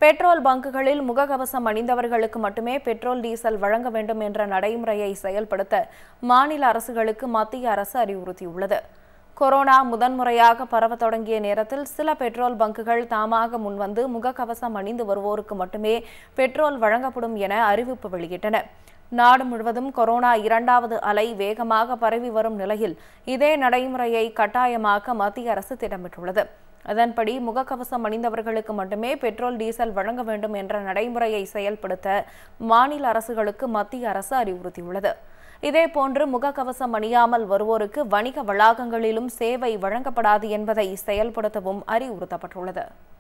petrol பங்குகளில் முகக்கவசம் அணிந்தவர்களுக்கு மட்டுமே பெட்ரோல் டீசல் வழங்க வேண்டும் என்ற நடைமுறையை செயல்படுத்த மாநில அரசுகளுக்கு மத்திய அரசு அறிவுறுத்தியுள்ளது கொரோனா முதன்முறையாக பரவத் தொடங்கிய நேரத்தில் சில பெட்ரோல் பங்குகள் தாமாக முன்வந்து முகக்கவசம் அணிந்து வருவோருக்கு மட்டுமே பெட்ரோல் வழங்கப்படும் என அறிவிப்பு வெளியிட்டன நாடு முழுவதும் கொரோனா இரண்டாவது அலை வேகமாக பரவி வரும் நிலையில் இதே நடைமுறையை கட்டாயமாக்க மத்திய அரசு திட்டமிட்டுள்ளது அதன்படி முகக்கவசம் அணிந்தவர்களுக்கு மட்டுமே பெட்ரோல் டீசல் வழங்க வேண்டும் என்ற நடைமுறையை செயல்படுத்த மாநில அரசுகளுக்கு மத்திய அரசு அறிவுறுத்தியுள்ளது இதேபோன்று முகக்கவசம் அணியாமல் வருவோருக்கு வணிக வளாகங்களிலும் சேவை வழங்கப்படாது என்பதை செயல்படுத்தவும் அறிவுறுத்தப்பட்டுள்ளது